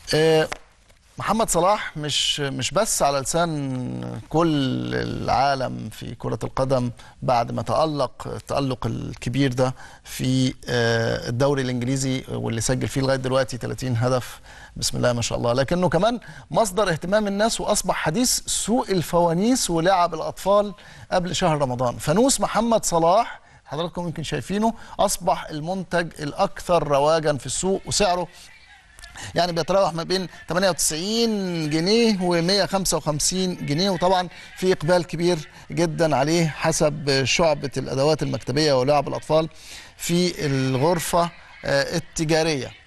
آه، محمد صلاح مش مش بس على لسان كل العالم في كرة القدم بعد ما تألق التألق الكبير ده في آه، الدوري الإنجليزي واللي سجل فيه لغاية دلوقتي 30 هدف بسم الله ما شاء الله لكنه كمان مصدر اهتمام الناس وأصبح حديث سوق الفوانيس ولعب الأطفال قبل شهر رمضان فانوس محمد صلاح حضراتكم يمكن شايفينه أصبح المنتج الأكثر رواجا في السوق وسعره يعني بيتراوح ما بين 98 جنيه و 155 جنيه وطبعا في اقبال كبير جدا عليه حسب شعبة الادوات المكتبية ولعب الاطفال في الغرفة آه، التجارية